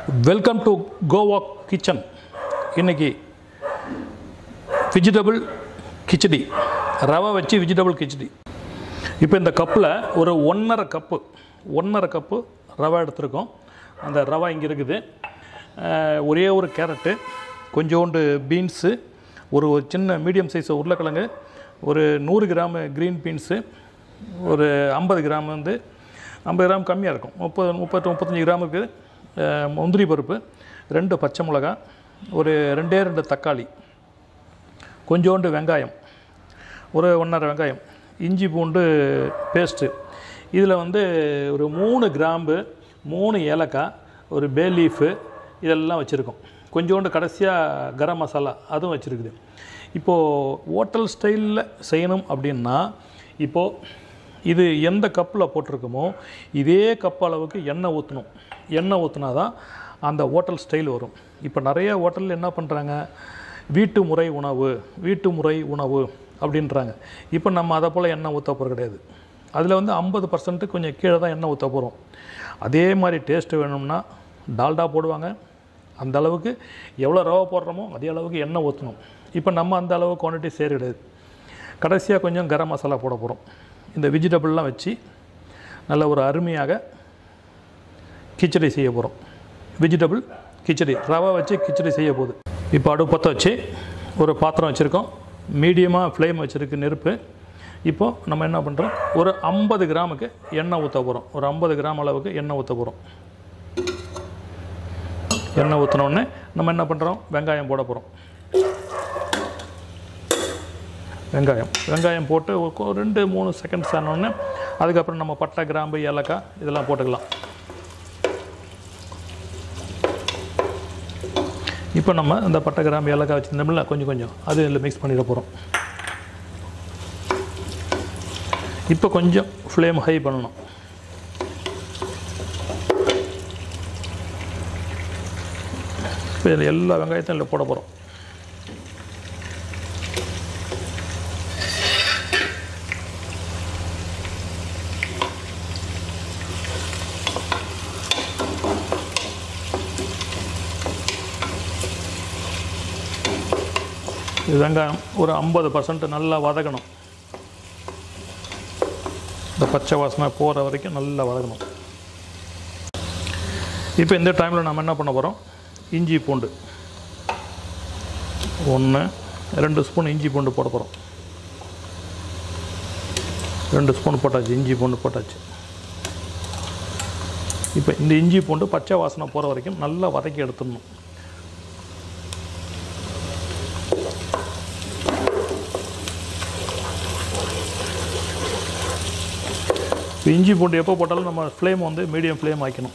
welcome to Goa kitchen இன்னைக்கு vegetable khichdi ரவை வச்சு வெஜிடபிள் கிச்சடி இப்போ இந்த கப்பில் ஒரு ஒன்றரை கப்பு ஒன்றரை கப்பு ரவை எடுத்திருக்கோம் அந்த ரவை இங்கே இருக்குது அஹ், ஒரே ஒரு கேரட்டு கொஞ்சோண்டு பீன்ஸு ஒரு ஒரு சின்ன மீடியம் சைஸ் உருளைக்கிழங்கு ஒரு நூறு கிராம் க்ரீன் பீன்ஸு ஒரு ஐம்பது கிராம் வந்து ஐம்பது கிராம் கம்மியாக இருக்கும் முப்பது முப்பத்து முப்பத்தஞ்சு கிராம் இருக்குது அஹ், முந்திரி பருப்பு ரெண்டு பச்சை மிளகாய் ஒரு ரெண்டே ரெண்டு தக்காளி கொஞ்சோண்டு வெங்காயம் ஒரு ஒன்றரை வெங்காயம் இஞ்சி பூண்டு பேஸ்ட்டு இதில் வந்து ஒரு மூணு கிராம்பு மூணு ஏலக்காய் ஒரு பே லீஃபு இதெல்லாம் வச்சுருக்கோம் கொஞ்சோண்டு கடைசியாக கரம் மசாலா அதுவும் வச்சுருக்குது இப்போது ஹோட்டல் ஸ்டைலில் செய்யணும் அப்படின்னா இப்போது இது எந்த கப்பில் போட்டிருக்கோமோ இதே கப் அளவுக்கு எண்ணெய் ஊற்றணும் எண்ணெய் ஊற்றினா தான் அந்த ஹோட்டல் ஸ்டைல் வரும் இப்போ நிறைய ஹோட்டலில் என்ன பண்ணுறாங்க வீட்டு முறை உணவு வீட்டு முறை உணவு அப்படின்றாங்க இப்போ நம்ம அதை போல் எண்ணெய் ஊற்ற போகிறது கிடையாது அதில் வந்து ஐம்பது பர்சன்ட்டு கொஞ்சம் கீழே தான் எண்ணெய் ஊற்ற போகிறோம் அதே மாதிரி டேஸ்ட்டு வேணும்னா டால்டா போடுவாங்க அந்த அளவுக்கு எவ்வளோ ரவை போடுறோமோ அதே அளவுக்கு எண்ணெய் ஊற்றணும் இப்போ நம்ம அந்த அளவு குவான்டிட்டி சேர் கிடையாது கடைசியாக கொஞ்சம் கரம் மசாலா போட போகிறோம் இந்த வெஜிடபிள்லாம் வச்சு நல்ல ஒரு அருமையாக கிச்சடி செய்ய போகிறோம் வெஜிடபிள் கிச்சடி ரவை வச்சு கிச்சடி செய்ய போகுது இப்போ அடுப்பு பற்ற வச்சு ஒரு பாத்திரம் வச்சுருக்கோம் மீடியமாக ஃப்ளேம் வச்சுருக்கு நெருப்பு இப்போது நம்ம என்ன பண்ணுறோம் ஒரு ஐம்பது கிராமுக்கு எண்ணெய் ஊற்ற போகிறோம் ஒரு ஐம்பது கிராம் அளவுக்கு எண்ணெய் ஊற்ற போகிறோம் எண்ணெய் ஊற்றினோடனே நம்ம என்ன பண்ணுறோம் வெங்காயம் போட போகிறோம் வெங்காயம் வெங்காயம் போட்டு ஒரு கொ- ரெண்டு மூணு செகண்ட்ஸ் ஆனோடனே அதுக்கப்புறம் நம்ம பட்டை கிராம்பு ஏலக்காய் இதெல்லாம் போட்டுக்கலாம் இப்போ நம்ம இந்த பட்டை கிராம்பு ஏலக்காய் வச்சுருந்தோம்ல கொஞ்சம் கொஞ்சம் அது இதில் மிக்ஸ் பண்ணிட போகிறோம் இப்போ கொஞ்சம் ஃப்ளேம் ஹை பண்ணணும் இப்போ இதில் எல்லா வெங்காயத்தையும் இதில் போட போகிறோம் இது வெங்காயம் ஒரு ஐம்பது பர்சன்ட் நல்லா வதக்கணும் இந்த பச்சை வாசனை போகிற வரைக்கும் நல்லா வதக்கணும் இப்போ இந்த டைமில் நம்ம என்ன பண்ண போகிறோம் இஞ்சி பூண்டு ஒன்று ரெண்டு ஸ்பூன் இஞ்சி பூண்டு போட போகிறோம் ரெண்டு ஸ்பூன் போட்டாச்சு இஞ்சி பூண்டு போட்டாச்சு இப்போ இந்த இஞ்சி பூண்டு பச்சை வாசனை போகிற வரைக்கும் நல்லா வதக்கி எடுத்துடணும் இப்போ இஞ்சி பூண்டு எப்போ போட்டாலும் நம்ம ஃப்ளேம் வந்து மீடியம் ஃப்ளேம் ஆக்கணும்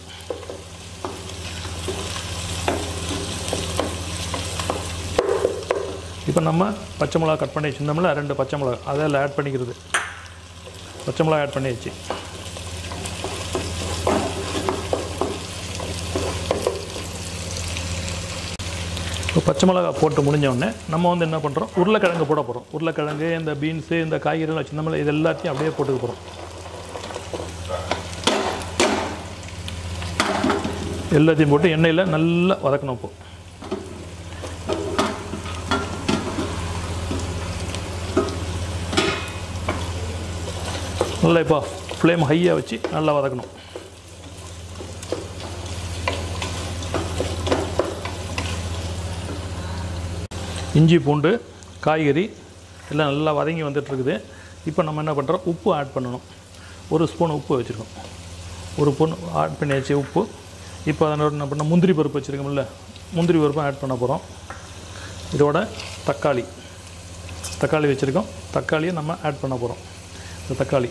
இப்போ நம்ம பச்சை மிளகா கட் பண்ணி வச்சுருந்தோம்ல ரெண்டு பச்சை மிளகா அதில் ஆட் பண்ணிக்கிறது பச்சை மிளகா ஆட் பண்ணியாச்சு இப்போ பச்சை மிளகா போட்டு முடிஞ்ச உடனே நம்ம வந்து என்ன பண்ணுறோம் உருளைக்கிழங்கு போட போகிறோம் உருளைக்கிழங்கு இந்த பீன்ஸு இந்த காய்கறிகள் வச்சுருந்தோம்ல இது எல்லாத்தையும் அப்படியே போட்டுக்க போகிறோம் எல்லாத்தையும் போட்டு எண்ணெயில் நல்லா வதக்கணும் இப்போ நல்லா இப்போ ஃப்ளேம் ஹையாக வச்சு நல்லா வதக்கணும் இஞ்சி பூண்டு காய்கறி எல்லாம் நல்லா வதங்கி வந்துட்டுருக்குது இப்போ நம்ம என்ன பண்ணுறோம் உப்பு ஆட் பண்ணணும் ஒரு ஸ்பூன் உப்பு வச்சுருக்கோம் ஒரு ஸ்பூன் ஆட் பண்ணியாச்சு உப்பு இப்போ அதனோட என்ன பண்ண முந்திரி பருப்பு வச்சுருக்கோம்ல முந்திரி பருப்பும் ஆட் பண்ண போகிறோம் இதோட தக்காளி தக்காளி வச்சுருக்கோம் தக்காளியை நம்ம ஆட் பண்ண போகிறோம் இந்த தக்காளி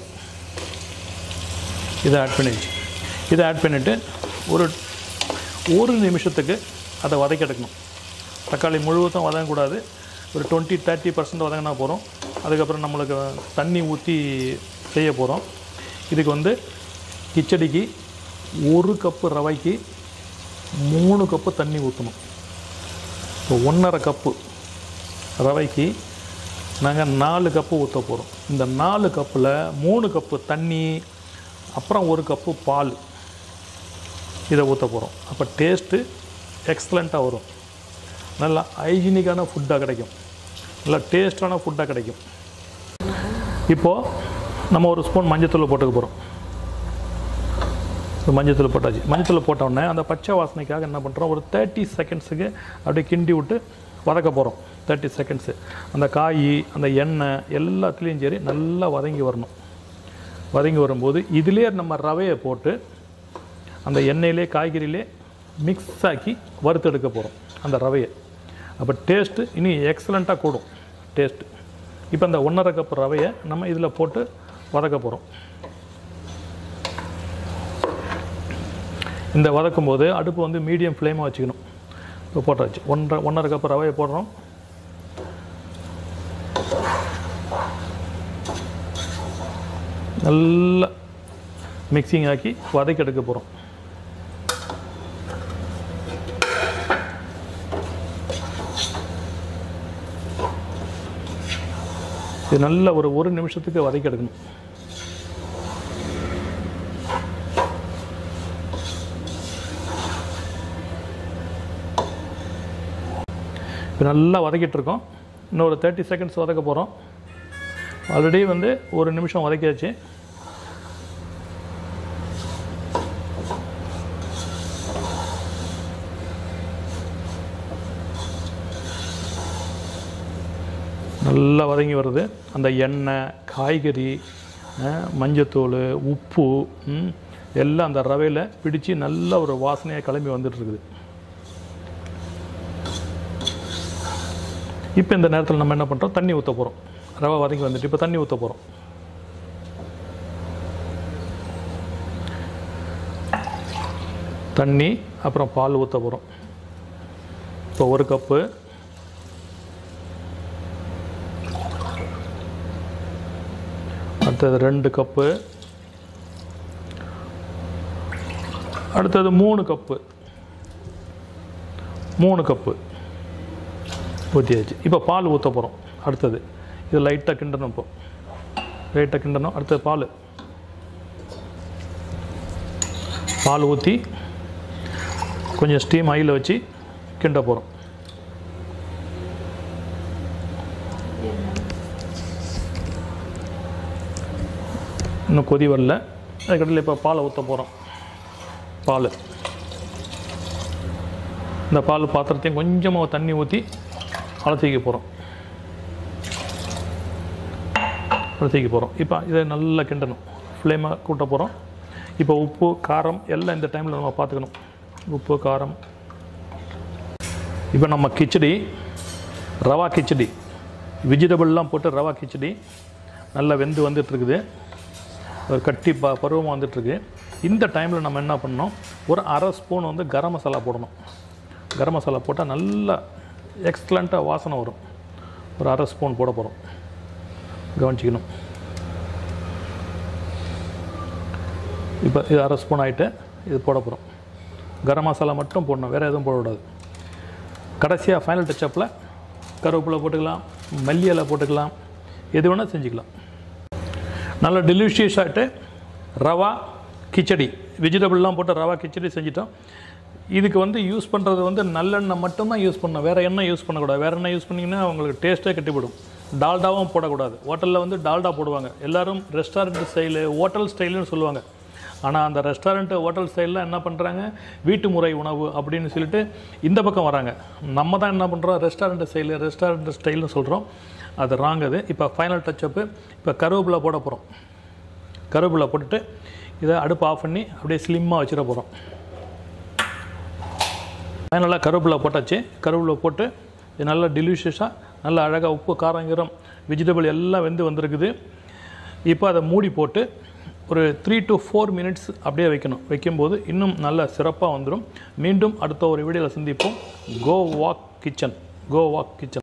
இதை ஆட் பண்ணிடுச்சு இதை ஆட் பண்ணிவிட்டு ஒரு ஒரு நிமிஷத்துக்கு அதை வதக்கி எடுக்கணும் தக்காளி முழுவதும் வதங்கக்கூடாது ஒரு டுவெண்ட்டி தேர்ட்டி பர்சன்ட் வதங்கினா போகிறோம் அதுக்கப்புறம் நம்மளுக்கு தண்ணி ஊற்றி செய்ய போகிறோம் இதுக்கு வந்து கிச்சடிக்கு ஒரு கப்பு ரவைக்கு மூணு கப்பு தண்ணி ஊற்றணும் இப்போ ஒன்றரை கப்பு ரவைக்கு நாங்கள் நாலு கப்பு ஊற்ற போகிறோம் இந்த நாலு கப்பில் மூணு கப்பு தண்ணி அப்புறம் ஒரு கப்பு பால் இதை ஊற்ற போகிறோம் அப்போ டேஸ்ட்டு எக்ஸலண்ட்டாக வரும் நல்லா ஹைஜீனிக்கான ஃபுட்டாக கிடைக்கும் நல்லா டேஸ்டான ஃபுட்டாக கிடைக்கும் இப்போது நம்ம ஒரு ஸ்பூன் மஞ்சத்தூள் போட்டுக்க போகிறோம் இப்போ மஞ்சத்தூள் போட்டாச்சு மஞ்சத்தூள் போட்ட உடனே அந்த பச்சை வாசனைக்காக என்ன பண்ணுறோம் ஒரு தேர்ட்டி செகண்ட்ஸுக்கு அப்படியே கிண்டி விட்டு வதக்க போகிறோம் தேர்ட்டி செகண்ட்ஸு அந்த காய் அந்த எண்ணெய் எல்லாத்துலேயும் சரி நல்லா வதங்கி வரணும் வதங்கி வரும்போது இதிலே நம்ம ரவையை போட்டு அந்த எண்ணெயிலே காய்கறியிலே மிக்ஸ் ஆக்கி வறுத்தெடுக்க போகிறோம் அந்த ரவையை அப்போ டேஸ்ட்டு இனி எக்ஸலண்ட்டாக கூடும் டேஸ்ட்டு இப்போ அந்த ஒன்றரை கப் ரவையை நம்ம இதில் போட்டு வதக்க போகிறோம் இந்த வதக்கும் போது அடுப்பு வந்து மீடியம் ஃப்ளேமாக வச்சுக்கணும் இப்போ போட்டாச்சு ஒன்றரை ஒன்றரை கப் ரவையை போடுறோம் நல்லா மிக்சிங் ஆக்கி வதக்கி எடுக்க போகிறோம் இது நல்ல ஒரு ஒரு நிமிஷத்துக்கு வதக்கி எடுக்கணும் இப்போ நல்லா வதக்கிட்டு இருக்கோம் இன்னும் ஒரு தேர்ட்டி செகண்ட்ஸ் வதக்க போகிறோம் ஆல்ரெடி வந்து ஒரு நிமிஷம் வதக்கியாச்சு நல்லா வதங்கி வருது அந்த எண்ணெய் காய்கறி அஹ், மஞ்சத்தூள் உப்பு ம், எல்லாம் அந்த ரவையில் பிடிச்சு நல்ல ஒரு வாசனையாக கிளம்பி வந்துட்டு இருக்குது இப்போ இந்த நேரத்தில் நம்ம என்ன பண்ணுறோம் தண்ணி ஊற்ற போகிறோம் ரவை வதங்கி வந்துட்டு இப்போ தண்ணி ஊற்ற போகிறோம் தண்ணி அப்புறம் பால் ஊற்ற போகிறோம் இப்போ ஒரு கப்பு அடுத்தது ரெண்டு கப்பு அடுத்தது மூணு கப்பு மூணு கப்பு ஊற்றியாச்சு இப்போ பால் ஊற்ற போகிறோம் அடுத்தது இது லைட்டாக கிண்டணும் இப்போ லைட்டாக கிண்டணும் அடுத்தது பால் பால் ஊற்றி கொஞ்சம் ஸ்டீம் ஆயில் வச்சு கிண்ட போகிறோம் இன்னும் கொதி வரல அதுக்கடையில் இப்போ பாலை ஊற்ற போகிறோம் பால் இந்த பால் பாத்திரத்தையும் கொஞ்சமாக தண்ணி ஊற்றி அலசிக்க போகிறோம் அலசிக்க போகிறோம் இப்போ இதை நல்லா கிண்டணும் ஃப்ளேமாக கூட்ட போகிறோம் இப்போ உப்பு காரம் எல்லாம் இந்த டைமில் நம்ம பார்த்துக்கணும் உப்பு காரம் இப்போ நம்ம கிச்சடி ரவா கிச்சடி வெஜிடபிள்லாம் போட்டு ரவா கிச்சடி நல்லா வெந்து வந்துட்டுருக்குது ஒரு கட்டி ப பருவமாக வந்துட்டுருக்கு இந்த டைமில் நம்ம என்ன பண்ணணும் ஒரு அரை ஸ்பூன் வந்து கரம் மசாலா போடணும் கரம் மசாலா போட்டால் நல்லா எக்ஸலண்ட்டாக வாசனை வரும் ஒரு அரை ஸ்பூன் போட போகிறோம் கவனிச்சிக்கணும் இப்போ இது அரை ஸ்பூன் ஆகிட்டு இது போட போகிறோம் கரம் மசாலா மட்டும் போடணும் வேறு எதுவும் போடக்கூடாது கடைசியாக ஃபைனல் டச்சப்பில் கருவேப்பிலை போட்டுக்கலாம் மல்லி இலை போட்டுக்கலாம் எது வேணால் செஞ்சுக்கலாம் நல்ல டெலிஷியஸ் ஆகிட்டு ரவா கிச்சடி வெஜிடபிள்லாம் போட்டு ரவா கிச்சடி செஞ்சிட்டோம் இதுக்கு வந்து யூஸ் பண்ணுறது வந்து நல்லெண்ணெய் மட்டும்தான் யூஸ் பண்ணணும் வேறு எண்ணெய் யூஸ் பண்ணக்கூடாது வேறு எண்ணெய் யூஸ் பண்ணிங்கன்னா உங்களுக்கு டேஸ்ட்டே கட்டிவிடும் டால்டாவும் போடக்கூடாது ஹோட்டலில் வந்து டால்டா போடுவாங்க எல்லாரும் ரெஸ்டாரண்ட் ஸ்டைலு ஹோட்டல் ஸ்டைலுன்னு சொல்லுவாங்க ஆனால் அந்த ரெஸ்டாரண்ட்டு ஹோட்டல் ஸ்டைலில் என்ன பண்ணுறாங்க வீட்டு முறை உணவு அப்படின்னு சொல்லிட்டு இந்த பக்கம் வராங்க நம்ம தான் என்ன பண்ணுறோம் ரெஸ்டாரண்ட் ஸ்டைலு ரெஸ்டாரண்ட் ஸ்டைல்னு சொல்கிறோம் அது ராங் அது இப்போ ஃபைனல் டச்சப்பு இப்போ கருவேப்பிலை போட போகிறோம் கருவேப்பிலை போட்டுட்டு இதை அடுப்பு ஆஃப் பண்ணி அப்படியே ஸ்லிம்மாக வச்சிட போகிறோம் ஃபைனலாக கருவேப்பிலை போட்டாச்சு கருவேப்பிலை போட்டு இது நல்லா டெலிஷியஸாக நல்லா அழகாக உப்பு காரம் கீரம் வெஜிடபிள் எல்லாம் வெந்து வந்திருக்குது இப்போ அதை மூடி போட்டு ஒரு த்ரீ டு ஃபோர் மினிட்ஸ் அப்படியே வைக்கணும் வைக்கும்போது இன்னும் நல்ல சிறப்பாக வந்துடும் மீண்டும் அடுத்த ஒரு வீடியோவில் சந்திப்போம் Goa kitchen Goa kitchen